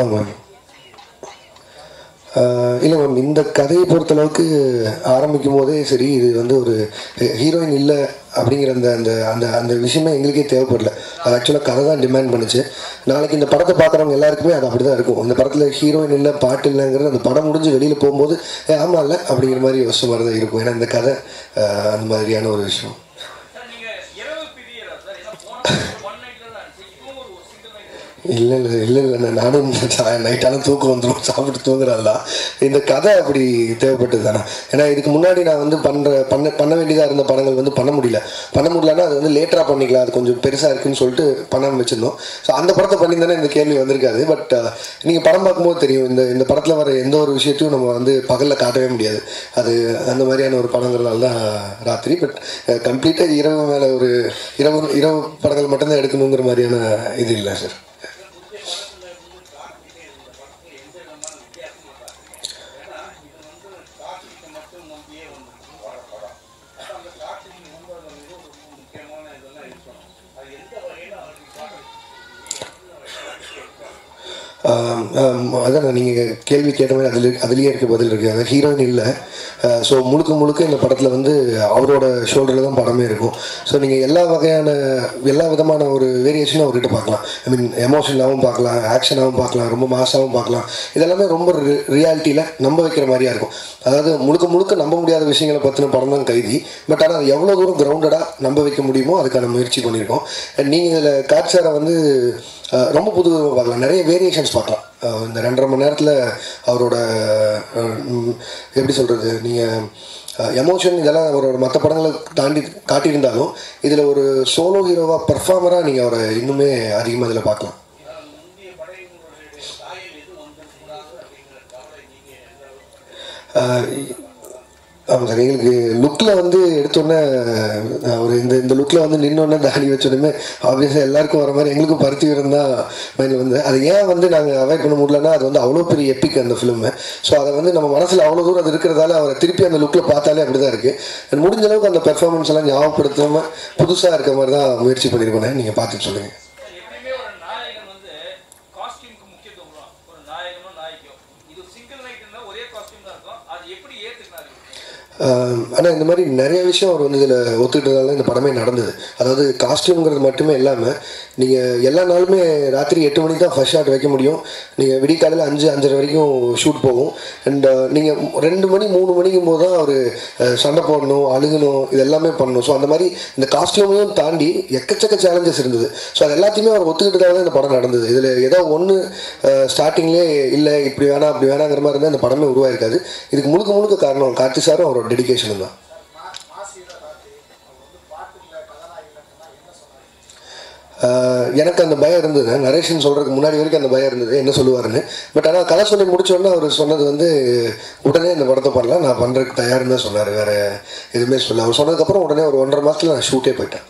ஆமாங்க மேம் இல்லை மேம் இந்த கதையை பொறுத்தளவுக்கு ஆரம்பிக்கும் போதே சரி இது வந்து ஒரு ஹீரோயின் இல்லை அப்படிங்கிற அந்த அந்த அந்த அந்த விஷயமே எங்களுக்கே தேவைப்படல அது ஆக்சுவலாக கதை தான் டிமாண்ட் பண்ணுச்சு நாளைக்கு இந்த படத்தை பார்க்குறவங்க எல்லாருக்குமே அது அப்படி தான் இருக்கும் இந்த படத்தில் ஹீரோயின் இல்லை பாட்டு இல்லைங்கிறது அந்த படம் முடிஞ்சு வெளியில் போகும்போது "ஏ, ஆமா இல்லை அப்படிங்கிற மாதிரி யோசிச்ச மாதிரி தான் இருக்கும் ஏன்னா இந்த கதை அஹ், அந்த மாதிரியான ஒரு விஷயம் சார் நீங்க இரவு பிரியரா சார் ஏன்னா போன ஒன் நைட்ல தான் இருந்துச்சு இப்போ ஒரு சிங்கிள் நைட் இல்லை இல்லை இல்லை இல்லை நானும் நைட்டாலும் தூக்கம் வந்துடும் சாப்பிட்டு தூங்குறாள் தான் இந்த கதை அப்படி தேவைப்பட்டது தானே ஏன்னா இதுக்கு முன்னாடி நான் வந்து பண்ணுற பண்ண பண்ண வேண்டியதாக இருந்த படங்கள் வந்து பண்ண முடியல பண்ண முடியலன்னா அது வந்து லேட்டராக பண்ணிக்கலாம் அது கொஞ்சம் பெருசாக இருக்குன்னு சொல்லிட்டு பண்ணாமல் வச்சுருந்தோம் ஸோ அந்த படத்தை பண்ணியிருந்தானே இந்த கேள்வி வந்திருக்காது பட் நீங்கள் படம் பார்க்கும்போது தெரியும் இந்த இந்த படத்தில் வர எந்த ஒரு விஷயத்தையும் நம்ம வந்து பகலில் காட்டவே முடியாது அது அந்த மாதிரியான ஒரு படங்கிறதுனால தான் ராத்திரி பட் கம்ப்ளீட்டாக இரவு மேலே ஒரு இரவு இரவு படங்கள் மட்டும்தான் எடுக்கணுங்கிற மாதிரியான இது இல்லை சார் ஆம், ஆம், அதான் நீங்கள் கேள்வி கேட்ட மாதிரி அதில் அதுலேயே இருக்க பதில் இருக்குது அதாவது ஹீரோயின் இல்லை ஸோ முழுக்க முழுக்க இந்த படத்தில் வந்து அவரோட ஷோல்டரில் தான் படமே இருக்கும் ஸோ நீங்கள் எல்லா வகையான எல்லா விதமான ஒரு வேரியேஷனும் அவர்கிட்ட பார்க்கலாம் ஐ மீன் எமோஷனாகவும் பார்க்கலாம் ஆக்ஷனாகவும் பார்க்கலாம் ரொம்ப மாசாகவும் பார்க்கலாம் இதெல்லாமே ரொம்ப ரியாலிட்டியில் நம்ப வைக்கிற மாதிரியா இருக்கும் அதாவது முழுக்க முழுக்க நம்ப முடியாத விஷயங்களை பற்றின படம் தான் கைதி பட் ஆனால் அது எவ்வளோ தூரம் கிரவுண்டடாக நம்ப வைக்க முடியுமோ அதுக்கான முயற்சி பண்ணியிருக்கோம் நீங்கள் இதில் காட்சாரை வந்து அஹ் ரொம்ப புது விதமாக பார்க்கலாம் நிறைய வேரியேஷன்ஸ் பார்க்கலாம் அஹ் இந்த ரெண்டரை மணி நேரத்தில் அவரோட அஹ், ம், எப்படி சொல்கிறது நீங்கள் எமோஷன் இதெல்லாம் அவரோட மற்ற படங்களை தாண்டி காட்டியிருந்தாலும் இதில் ஒரு சோலோ ஹீரோவாக பர்ஃபார்மராக நீங்கள் அவரை இன்னுமே அதிகமாக இதில் பார்க்கலாம் அஹ் ஆமாம் சார் எங்களுக்கு லுக்கில் வந்து எடுத்தோன்னே அஹ், ஒரு இந்த இந்த லுக்கில் வந்து நின்னோடனே தாடி வச்சோடனே ஆப்வியஸாக எல்லாருக்கும் வர மாதிரி எங்களுக்கும் பருத்தி வீரம் தான் மைண்டில் வந்து அது ஏன் வந்து நாங்கள் அவாய்ட் பண்ண முடியலன்னா அது வந்து அவ்வளோ பெரிய எப்பிக் அந்த ஃபிலிமு ஸோ அதை வந்து நம்ம மனசில் அவ்வளோ தூரம் அது இருக்கிறதால அவரை திருப்பி அந்த லுக்கில் பார்த்தாலே அப்படி தான் இருக்குது முடிஞ்ச அளவுக்கு அந்த பெர்ஃபார்மன்ஸ் எல்லாம் ஞாபகப்படுத்தாமல் புதுசாக இருக்க மாதிரி தான் முயற்சி பண்ணியிருக்கோண்ணே நீங்கள் பார்த்துட்டு சொல்லுங்கள் சார் எப்பயுமே ஒரு நாயகன் வந்து காஸ்டியூம்க்கு முக்கியத்துவம் கொடுப்பான். ஒரு நாயகனோ நாயகியோ இது சிங்கிள் நைட் இருந்தா ஒரே காஸ்டியூம் தான் இருக்கும் அது எப்படி ஏத்துக்கினாரு ஆனால் இந்த மாதிரி நிறைய விஷயம் அவர் வந்து இதில் ஒத்துக்கிட்டதால இந்த படமே நடந்தது அதாவது காஸ்டியூம்ங்கிறது மட்டுமே இல்லாமல் நீங்கள் எல்லா நாளுமே ராத்திரி எட்டு மணிக்கு தான் ஃபர்ஸ்ட் ஷாட் வைக்க முடியும் நீங்கள் விடிய காலையில் அஞ்சு அஞ்சரை வரைக்கும் ஷூட் போகும் அண்ட் நீங்கள் ரெண்டு மணி மூணு மணிக்கும் போது தான் அவர் சண்டை போடணும் அழுகணும் இது எல்லாமே பண்ணணும் ஸோ அந்த மாதிரி இந்த காஸ்டியூமையும் தாண்டி எக்கச்சக்க சேலஞ்சஸ் இருந்தது ஸோ அது எல்லாத்தையுமே அவர் ஒத்துக்கிட்டதால தான் இந்த படம் நடந்தது இதில் ஏதோ ஒன்று ஸ்டார்டிங்லேயே இல்லை இப்படி வேணாம் அப்படி வேணாங்கிற மாதிரி இருந்தால் இந்த படமே உருவாயிருக்காது இதுக்கு முழுக்க முழுக்க காரணம் கார்த்தி சாரும் அவரோட டெடிகேஷனும் தான் ஆஹ் எனக்கு அந்த பயம் இருந்தது நரேஷன் சொல்கிறதுக்கு முன்னாடி வரைக்கும் அந்த பயம் இருந்தது என்ன சொல்லுவாருன்னு பட் ஆனால் கதை சொல்லி முடிச்ச உடனே அவர் சொன்னது வந்து உடனே இந்த படத்தை பண்ணலாம் நான் பண்ணுறதுக்கு தயார்னு தான் சொன்னார் வேறு எதுவுமே சொல்ல அவர் சொன்னதுக்கப்புறம் உடனே ஒரு ஒன்றரை மாதத்தில் நான் ஷூட்டே போயிட்டேன்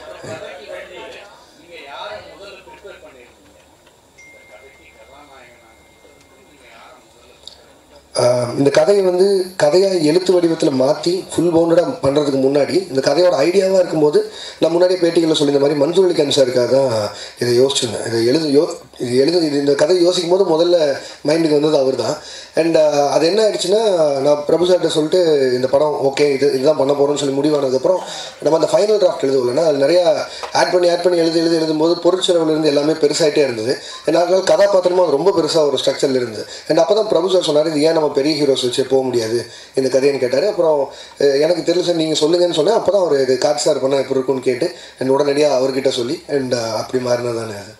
ஆஹ் இந்த கதையை வந்து கதையாக எழுத்து வடிவத்தில் மாற்றி ஃபுல் பவுண்டடாக பண்ணுறதுக்கு முன்னாடி இந்த கதையோட ஐடியாவாக இருக்கும்போது நான் முன்னாடியே பேட்டிகளில் சொல்லியிருந்த மாதிரி மன்சூர் அலி கான் சாருக்காக தான் இதை யோசிச்சிருந்தேன் இதை எழுது யோ இது எழுது இது இந்த கதை யோசிக்கும் போது முதல்ல மைண்டுக்கு வந்தது அவர் தான் அண்ட் அது என்ன ஆயிடுச்சுன்னா நான் பிரபு சார்கிட்ட சொல்லிட்டு இந்த படம் ஓகே இது இதுதான் பண்ண போகிறோம்னு சொல்லி முடிவானதுக்கப்புறம் நம்ம அந்த ஃபைனல் டிராஃப்ட் எழுதுவோம்னா அது நிறையா ஆட் பண்ணி ஆட் பண்ணி எழுதி எழுதி எழுதும்போது பொருட்செலவுலேருந்து எல்லாமே பெருசாகிட்டே இருந்தது அண்ட் அதனால கதாபாத்திரமும் அது ரொம்ப பெருசாக ஒரு ஸ்ட்ரக்சரில் இருந்தது அண்ட் அப்போ தான் பிரபு சார் சொன்னார் இது ஏன் நம்ம பெரிய ஹீரோஸ் வச்சு போக முடியாது இந்த கதைன்னு கேட்டார் அப்புறம் அஹ், எனக்கு தெரியல சார் நீங்கள் சொல்லுங்கன்னு சொன்னேன் அப்போ தான் அவர் இது காட்சி சார் பண்ணால் எப்படி இருக்கும்னு கேட்டு அண்ட் உடனடியாக அவர்கிட்ட சொல்லி அண்ட் அப்படி மாறினதானே அது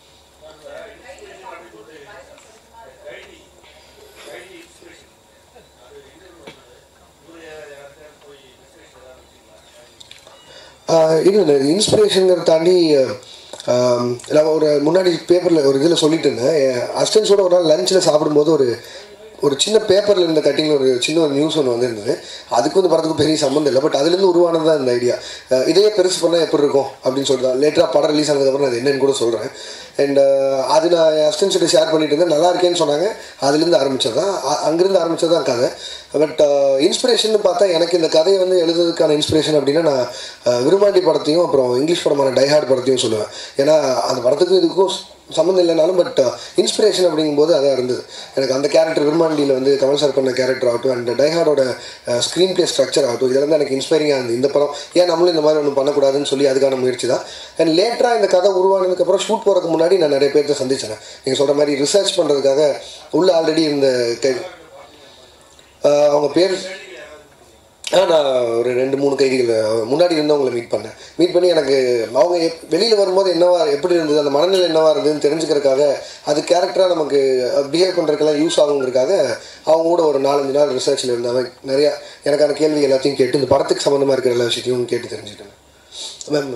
இல்லை இன்ஸ்பிரேஷனுங்கிறத தாண்டி ஆஹ் நான் ஒரு முன்னாடி பேப்பரில் ஒரு இதில் சொல்லிட்டு இருந்தேன் அஸ்டன்ஸோட ஒரு நாள் லஞ்சில் சாப்பிடும்போது ஒரு ஒரு சின்ன பேப்பரில் இருந்த கட்டிங்கில் ஒரு சின்ன ஒரு நியூஸ் ஒன்று வந்திருந்தது அதுக்கு வந்து படத்துக்கு பெரிய சம்மந்தம் இல்லை பட் அதுலேருந்து உருவானது தான் இந்த ஐடியா இதையே பெருசு பண்ணால் எப்படி இருக்கும் அப்படின்னு சொல்லிட்டு லேட்டராக படம் ரிலீஸ் ஆனதுக்கப்புறம் அது என்னன்னு கூட சொல்கிறேன் அண்ட் அது நான் என் அஸ்டன்ஸ்கிட்ட ஷேர் பண்ணிட்டு இருந்தேன் நல்லா இருக்கேன்னு சொன்னாங்க அதுலேருந்து ஆரம்பிச்சது தான் அ- அங்கிருந்து ஆரம்பிச்சது தான் கதை பட் இன்ஸ்பிரேஷன் பார்த்தா எனக்கு இந்த கதையை வந்து எழுதுறதுக்கான இன்ஸ்பிரேஷன் அப்படின்னா நான் அஹ், விருமாண்டி படத்தையும் அப்புறம் இங்கிலீஷ் படமான டைஹார்ட் படத்தையும் சொல்லுவேன் ஏன்னா அந்த படத்துக்கு இதுக்கும் சம்மந்தம் இல்லைனாலும் பட் இன்ஸ்பிரேஷன் அப்படிங்கும்போது அதாக இருந்தது எனக்கு அந்த கேரக்டர் விருமாண்டியில் வந்து கமல் சார் பண்ண கேரக்டர் ஆகட்டும் அண்ட் டைஹார்டோட ஸ்க்ரீன் பிளே ஸ்ட்ரக்சர் ஆகட்டும் இதெல்லாம் தான் எனக்கு இன்ஸ்பைரிங்காக இருந்தது இந்த படம் ஏன் நம்மளும் இந்த மாதிரி ஒன்று பண்ணக்கூடாதுன்னு சொல்லி அதுக்கான முயற்சி தான் அண்ட் லேட்டராக இந்த கதை உருவானதுக்கப்புறம் ஷூட் போகிறதுக்கு முன்னாடி நான் நிறைய பேர்த்த சந்திச்சேன் நீங்கள் சொல்கிற மாதிரி ரிசர்ச் பண்ணுறதுக்காக உள்ள ஆல்ரெடி இருந்த கை ஆஹ் அவங்க பேர் ஆ நான் ஒரு ரெண்டு மூணு கைதிகள் முன்னாடி இருந்தவங்களை மீட் பண்ணேன் மீட் பண்ணி எனக்கு அவங்க எப் வெளியில் வரும்போது என்னவா எப்படி இருந்தது அந்த மனநிலை என்னவா இருந்ததுன்னு தெரிஞ்சுக்கிறதுக்காக அது கேரக்டராக நமக்கு பிஹேவ் பண்ணுறதுக்கெல்லாம் யூஸ் ஆகுங்கிறதுக்காக அவங்க கூட ஒரு நாலஞ்சு நாள் ரிசர்ச்சில் இருந்தாங்க நிறையா எனக்கான கேள்வி எல்லாத்தையும் கேட்டு இந்த படத்துக்கு சம்மந்தமாக இருக்கிற எல்லா விஷயத்தையும் கேட்டு தெரிஞ்சுக்கிட்டேன் மேம்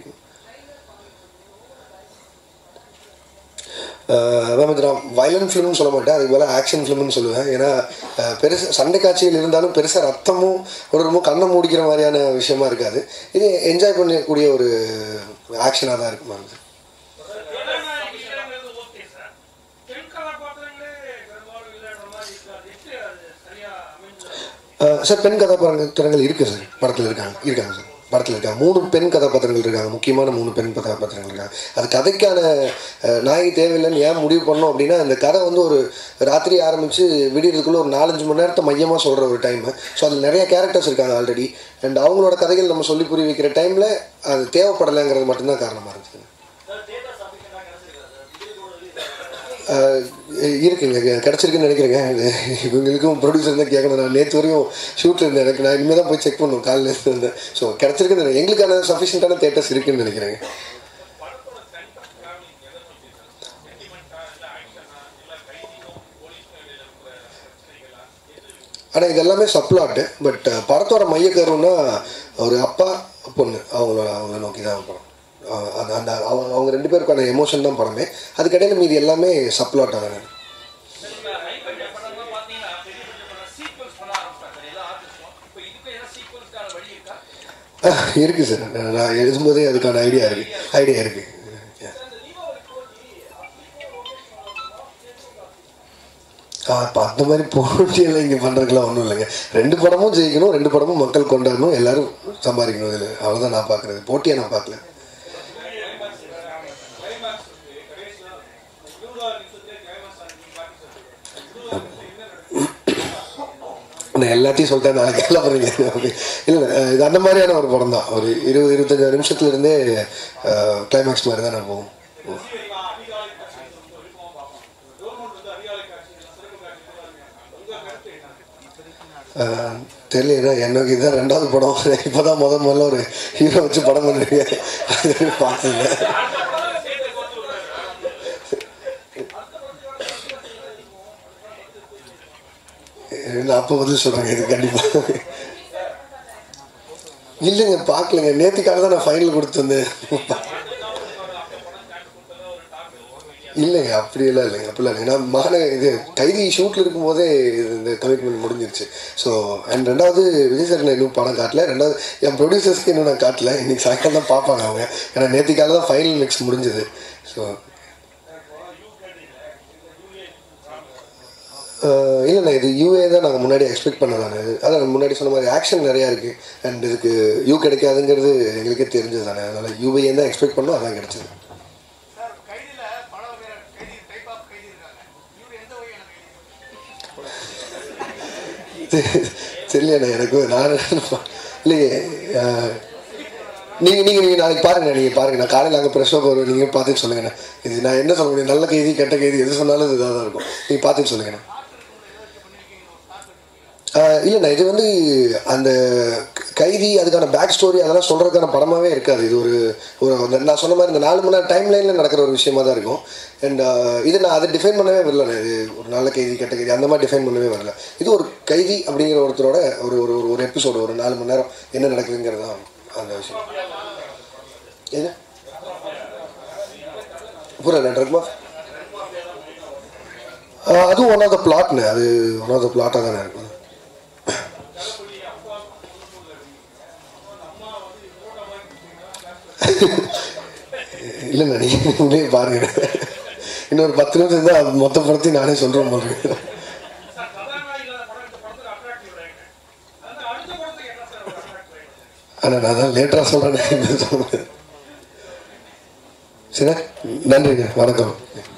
மேம் இது நான் வயலண்ட் ஃபிலிம்னு சொல்ல மாட்டேன் அதுக்கு மேலே ஆக்ஷன் ஃபிலிம்னு சொல்லுவேன் ஏன்னா அஹ், பெருசு சண்டை காட்சிகள் இருந்தாலும் பெருசாக ரத்தமும் ஒரு ரொம்ப கண்ணை மூடிக்கிற மாதிரியான விஷயமா இருக்காது இது என்ஜாய் பண்ணக்கூடிய ஒரு ஆக்ஷனாக தான் இருக்கும் மேம் இது. இல்லைங்கிறது ஓகே சார் பெண் கதாபாத்திரங்களே பெரும்பாலும் இல்லைன்ற மாதிரி இருக்காது எப்படி அது சரியா அமைஞ்சது அஹ், சார் பெண் கதாபாத்திரங்கள் இருக்குது சார் படத்தில் இருக்காங்க இருக்காங்க சார் படத்தில் இருக்காங்க மூணு பெண் கதாபாத்திரங்கள் இருக்காங்க முக்கியமான மூணு பெண் கதாபாத்திரங்கள் இருக்காங்க அது கதைக்கான அஹ், நாயகி தேவையில்லைன்னு ஏன் முடிவு பண்ணோம் அப்படின்னா இந்த கதை வந்து ஒரு ராத்திரி ஆரம்பித்து விடியறதுக்குள்ளே ஒரு நாலஞ்சு மணி நேரத்தை மையமாக சொல்கிற ஒரு டைம் ஸோ அதில் நிறைய கேரக்டர்ஸ் இருக்காங்க ஆல்ரெடி அண்ட் அவங்களோட கதைகள் நம்ம சொல்லி புரிய வைக்கிற டைமில் அது தேவைப்படலைங்கிறது மட்டும்தான் காரணமாக இருக்குது ஆஹ் இருக்குங்க கிடச்சிருக்குன்னு நினைக்கிறேங்க இது இவங்களுக்கும் ப்ரொடியூசர் தான் கேட்கணும் நான் நேற்று வரையும் ஷூட்டில் இருந்தேன் எனக்கு நான் இனிமேல் தான் போய் செக் பண்ணும் காலையில் இருந்து இருந்தேன் ஸோ கிடச்சிருக்குன்னு நினைக்கிறேன். எங்களுக்கான சஃபிஷியண்ட்டான தேட்டர்ஸ் இருக்குன்னு நினைக்கிறேங்க படத்தோட சென்டர் டிராவலிங் எதை பற்றி சார் சென்டிமெண்ட்டா இல்லை ஆக்ஷனா இல்லை கைதிக்கும் போலீஸ்க்கும் இடையில இருக்கிற பிரச்சனைகளா எது ஆனால் இது எல்லாமே சப்ளாட்டு பட் படத்தோட மையக்கருன்னா ஒரு அப்பா பொண்ணு அவங்கள அவங்கள நோக்கி தான் படம் ஆஹ் அந்த அந்த அவங்க அவங்க ரெண்டு பேருக்கான எமோஷன் தான் படமே அதுக்கடையில் மீதி எல்லாமே சப்ளாட்டாக தானே இப்ப high budget படம்லாம் பாத்தீங்கன்னா பெரிய budget படம் sequels பண்ண ஆரம்பிச்சிட்டாங்க எல்லா ஆர்டிஸ்டும் இப்போ இதுக்கு ஏதாவது சீக்வல்ஸ்க்கான வழி இருக்கா இருக்குது சார் நான் எழுதும்போதே அதுக்கான ஐடியா இருக்குது ஐடியா இருக்குது ஆ இப்போ அந்த மாதிரி போட்டியெல்லாம் இங்கே பண்ணுறதுக்குலாம் ஒன்றும் இல்லைங்க ரெண்டு படமும் ஜெயிக்கணும் ரெண்டு படமும் மக்கள் கொண்டாடணும் எல்லாரும் சம்பாதிக்கணும் இதில் அவ்வளோதான் நான் பார்க்குறது போட்டியை நான் பார்க்கல நான் எல்லாத்தையும் சொல்லிட்டேன் நாளைக்கு எல்லாம் பண்ணுறீங்க இல்லை இது அந்த மாதிரியான ஒரு படம் தான் ஒரு இருபது இருபத்தஞ்சு நிமிஷத்துலேருந்தே கிளைமேக்ஸ் மாதிரி தான் நான் போகும் ஆஹ் தெரியல எனக்கு இதுதான் ரெண்டாவது படம் இப்போதான் முத முதல்ல ஒரு ஹீரோ வச்சு படம் பண்ணுறீங்க அது பார்த்ததில்ல நான் அப்போ பதில் சொல்கிறேங்க இது கண்டிப்பாக இல்லைங்க பார்க்கலங்க நேற்றுக்காக தான் நான் ஃபைனல் கொடுத்து வந்தேன் இல்லைங்க அப்படியெல்லாம் இல்லைங்க அப்படிலாம் இல்லைங்க நான் மகனை இது கைதி ஷூட்டில் இருக்கும்போதே இது இந்த கமிட்மெண்ட் முடிஞ்சிருச்சு ஸோ அண்ட் ரெண்டாவது விஜய் சார் நான் இன்னும் படம் காட்டல ரெண்டாவது என் ப்ரொடியூசர்ஸ்க்கு இன்னும் நான் காட்டல இன்னைக்கு சாயங்காலம் தான் பார்ப்பாங்க அவங்க ஏன்னா நேற்றுக்கால தான் ஃபைனல் மிக்ஸ் முடிஞ்சது ஸோ இல்லைண்ணா இது யூஏ தான் நாங்கள் முன்னாடி எக்ஸ்பெக்ட் பண்ணதானே அதான் முன்னாடி சொன்ன மாதிரி ஆக்ஷன் நிறையா இருக்குது அண்ட் இதுக்கு யூ கிடைக்காதுங்கிறது எங்களுக்கே தெரிஞ்சது தானே அதனால் யூஏ தான் எக்ஸ்பெக்ட் பண்ணோம் அதான் கிடைச்சது சார் கைதியில பல பேர் கைதி டைப் ஆஃப் கைதி இருக்காங்க இவர் எந்த வகையான கைதி தெரியலண்ணா எனக்கு நான் இல்லையே நீங்கள் நீங்கள் நீங்கள் நாளைக்கு பாருங்க நீங்கள் பாருங்க நான் காலையில் அங்கே ப்ரெஷ் வருவேன் நீங்கள் பார்த்துட்டு சொல்லுங்கண்ணா இது நான் என்ன சொல்ல முடியும் நல்ல கைதி கெட்ட கைதி எது சொன்னாலும் இது இதாக தான் இருக்கும் நீங்கள் பார்த்துட்டு சொல்லுங்கண்ணா ஆஹ் இல்லைண்ணா இது வந்து அந்த கைதி அதுக்கான பேக் ஸ்டோரி அதெல்லாம் சொல்கிறதுக்கான படமாகவே இருக்காது இது ஒரு ஒரு அந்த நான் சொன்ன மாதிரி இந்த நாலு மணி நேரம் டைம் லைனில் நடக்கிற ஒரு விஷயமா தான் இருக்கும் அண்ட் இது நான் அதை டிஃபைன் பண்ணவே வரலண்ணே இது ஒரு நல்ல கைதி கெட்ட கைதி அந்த மாதிரி டிஃபைன் பண்ணவே வரல இது ஒரு கைதி அப்படிங்கிற ஒருத்தரோட ஒரு ஒரு ஒரு- ஒரு எபிசோடு ஒரு நாலு மணி நேரம் என்ன நடக்குதுங்கிறது தான் அந்த விஷயம் என்ன புரியல ட்ரக் மாஃப் அதுவும் ஒன் ஆஃப் த பிளாட்னு அது ஒன் ஆஃப் த பிளாட்டாக தானே இருக்கும் இல்லைண்ணா நீங்களே பாருங்க இன்னொரு பத்து நிமிஷம் இருந்தால் மொத்த படத்தையும் நானே சொல்கிறேன் போல இருக்கு. சார் கதாநாயகி இல்லாத படம் இந்த படத்துக்கு அட்ராக்டிவ் ஆயிடுங்க அதனால அடுத்த படத்துக்கு என்ன சார் ஒரு அட்ராக்டிவ் ஆயிடுங்க ஆனால் நான் தான் லேட்டராக சொல்கிறேன் சொல்லுங்கள் சரி நன்றிங்க வணக்கம்